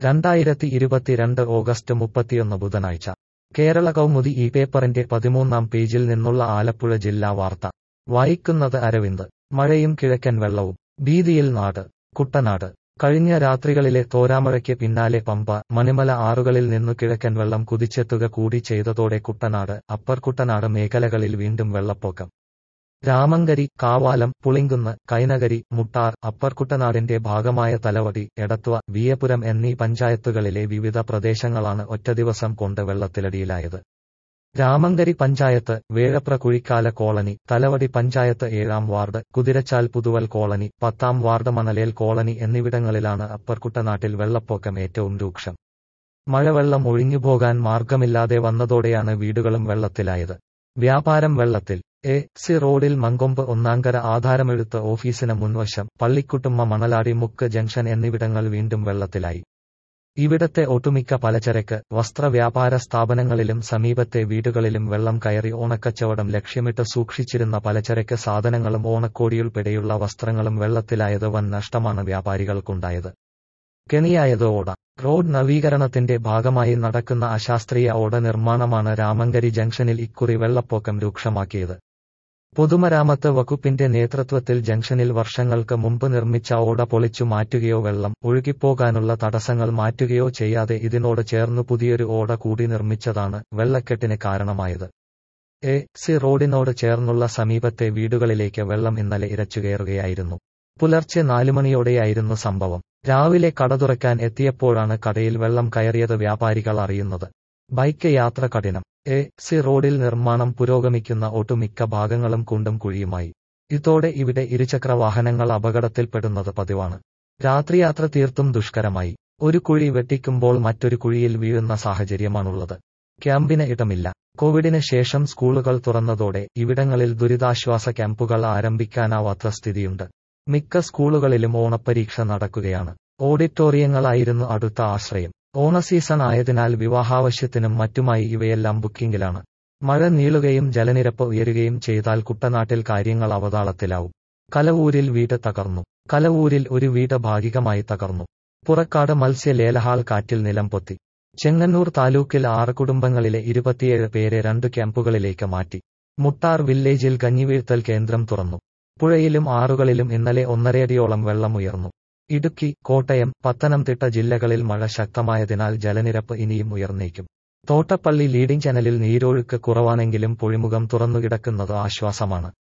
രണ്ടായിരത്തി ഇരുപത്തിരണ്ട് ഓഗസ്റ്റ് മുപ്പത്തിയൊന്ന് ബുധനാഴ്ച കേരള കൗമുദി ഈ പേപ്പറിന്റെ പതിമൂന്നാം പേജിൽ നിന്നുള്ള ആലപ്പുഴ ജില്ലാ വാർത്ത വായിക്കുന്നത് അരവിന്ദ് മഴയും കിഴക്കൻ വെള്ളവും ഭീതിയിൽ നാട് കുട്ടനാട് കഴിഞ്ഞ രാത്രികളിലെ തോരാമഴയ്ക്ക് പിന്നാലെ പമ്പ മണിമല ആറുകളിൽ നിന്നു കിഴക്കൻ വെള്ളം കുതിച്ചെത്തുക കൂടി ചെയ്തതോടെ കുട്ടനാട് അപ്പർ കുട്ടനാട് മേഖലകളിൽ വീണ്ടും വെള്ളപ്പൊക്കം രാമങ്കരി കാവാലം പുളിങ്കുന്ന് കൈനകരി മുട്ടാർ അപ്പർ കുട്ടനാടിന്റെ ഭാഗമായ തലവടി എടത്വ വിയപുരം എന്നീ പഞ്ചായത്തുകളിലെ വിവിധ പ്രദേശങ്ങളാണ് ഒറ്റ ദിവസം കൊണ്ട് വെള്ളത്തിലടിയിലായത് രാമങ്കരി പഞ്ചായത്ത് വേഴപ്ര കുഴിക്കാല കോളനി തലവടി പഞ്ചായത്ത് ഏഴാം വാർഡ് കുതിരച്ചാൽ പുതുവൽ കോളനി പത്താം വാർഡ് മണലേൽ കോളനി എന്നിവിടങ്ങളിലാണ് അപ്പർ കുട്ടനാട്ടിൽ വെള്ളപ്പൊക്കം ഏറ്റവും രൂക്ഷം മഴവെള്ളം ഒഴിഞ്ഞുപോകാൻ മാർഗമില്ലാതെ വന്നതോടെയാണ് വീടുകളും വെള്ളത്തിലായത് വ്യാപാരം വെള്ളത്തിൽ എ സി റോഡിൽ മങ്കൊമ്പ് ഒന്നാങ്കര ആധാരമെഴുത്ത് ഓഫീസിന് മുൻവശം പള്ളിക്കുട്ടുമ്മ മണലാടി മുക്ക് ജംഗ്ഷൻ എന്നിവിടങ്ങൾ വീണ്ടും വെള്ളത്തിലായി ഇവിടത്തെ ഒട്ടുമിക്ക പലചരക്ക് വസ്ത്ര വ്യാപാര സ്ഥാപനങ്ങളിലും സമീപത്തെ വീടുകളിലും വെള്ളം കയറി ഓണക്കച്ചവടം ലക്ഷ്യമിട്ട് സൂക്ഷിച്ചിരുന്ന പലചരക്ക് സാധനങ്ങളും ഓണക്കോടിയുൾപ്പെടെയുള്ള വസ്ത്രങ്ങളും വെള്ളത്തിലായത് വൻ നഷ്ടമാണ് വ്യാപാരികൾക്കുണ്ടായത് കെണിയായത് ഓട റോഡ് നവീകരണത്തിന്റെ ഭാഗമായി നടക്കുന്ന അശാസ്ത്രീയ ഓട നിർമ്മാണമാണ് രാമങ്കരി ജംഗ്ഷനിൽ ഇക്കുറി വെള്ളപ്പൊക്കം രൂക്ഷമാക്കിയത് പൊതുമരാമത്ത് വകുപ്പിന്റെ നേതൃത്വത്തിൽ ജംഗ്ഷനിൽ വർഷങ്ങൾക്ക് മുമ്പ് നിർമ്മിച്ച ഓട പൊളിച്ചു മാറ്റുകയോ വെള്ളം ഒഴുകിപ്പോകാനുള്ള തടസ്സങ്ങൾ മാറ്റുകയോ ചെയ്യാതെ ഇതിനോട് ചേർന്നു പുതിയൊരു ഓട കൂടി നിർമ്മിച്ചതാണ് വെള്ളക്കെട്ടിന് കാരണമായത് എ സി റോഡിനോട് ചേർന്നുള്ള സമീപത്തെ വീടുകളിലേക്ക് വെള്ളം ഇന്നലെ ഇരച്ചുകയറുകയായിരുന്നു പുലർച്ചെ നാലുമണിയോടെയായിരുന്നു സംഭവം രാവിലെ കട തുറക്കാൻ എത്തിയപ്പോഴാണ് കടയിൽ വെള്ളം കയറിയത് വ്യാപാരികൾ അറിയുന്നത് ബൈക്ക് യാത്ര കഠിനം എ സി റോഡിൽ നിർമ്മാണം പുരോഗമിക്കുന്ന ഒട്ടുമിക്ക ഭാഗങ്ങളും കുണ്ടും കുഴിയുമായി ഇതോടെ ഇവിടെ ഇരുചക്ര വാഹനങ്ങൾ അപകടത്തിൽപ്പെടുന്നത് പതിവാണ് രാത്രിയാത്ര തീർത്തും ദുഷ്കരമായി ഒരു കുഴി വെട്ടിക്കുമ്പോൾ മറ്റൊരു കുഴിയിൽ വീഴുന്ന സാഹചര്യമാണുള്ളത് ക്യാമ്പിന് ഇടമില്ല കോവിഡിന് ശേഷം സ്കൂളുകൾ തുറന്നതോടെ ഇവിടങ്ങളിൽ ദുരിതാശ്വാസ ക്യാമ്പുകൾ ആരംഭിക്കാനാവാത്ത സ്ഥിതിയുണ്ട് മിക്ക സ്കൂളുകളിലും ഓണപ്പരീക്ഷ നടക്കുകയാണ് ഓഡിറ്റോറിയങ്ങളായിരുന്നു അടുത്ത ആശ്രയം ഓണസീസൺ ആയതിനാൽ വിവാഹാവശ്യത്തിനും മറ്റുമായി ഇവയെല്ലാം ബുക്കിംഗിലാണ് മഴ നീളുകയും ജലനിരപ്പ് ഉയരുകയും ചെയ്താൽ കുട്ടനാട്ടിൽ കാര്യങ്ങൾ അവതാളത്തിലാവും കലവൂരിൽ വീട് തകർന്നു കലവൂരിൽ ഒരു വീട് ഭാഗികമായി തകർന്നു പുറക്കാട് മത്സ്യ ലേലഹാൾ കാറ്റിൽ നിലം പൊത്തി ചെങ്ങന്നൂർ താലൂക്കിൽ ആറ് കുടുംബങ്ങളിലെ ഇരുപത്തിയേഴ് പേരെ രണ്ടു ക്യാമ്പുകളിലേക്ക് മാറ്റി മുട്ടാർ വില്ലേജിൽ കഞ്ഞിവീഴ്ത്തൽ കേന്ദ്രം തുറന്നു പുഴയിലും ആറുകളിലും ഇന്നലെ ഒന്നരയടിയോളം വെള്ളം ഉയർന്നു ഇടുക്കി കോട്ടയം പത്തനംതിട്ട ജില്ലകളിൽ മഴ ശക്തമായതിനാൽ ജലനിരപ്പ് ഇനിയും ഉയർന്നേക്കും തോട്ടപ്പള്ളി ലീഡിംഗ് ചാനലിൽ നീരൊഴുക്ക് കുറവാണെങ്കിലും പൊഴിമുഖം തുറന്നുകിടക്കുന്നത് ആശ്വാസമാണ്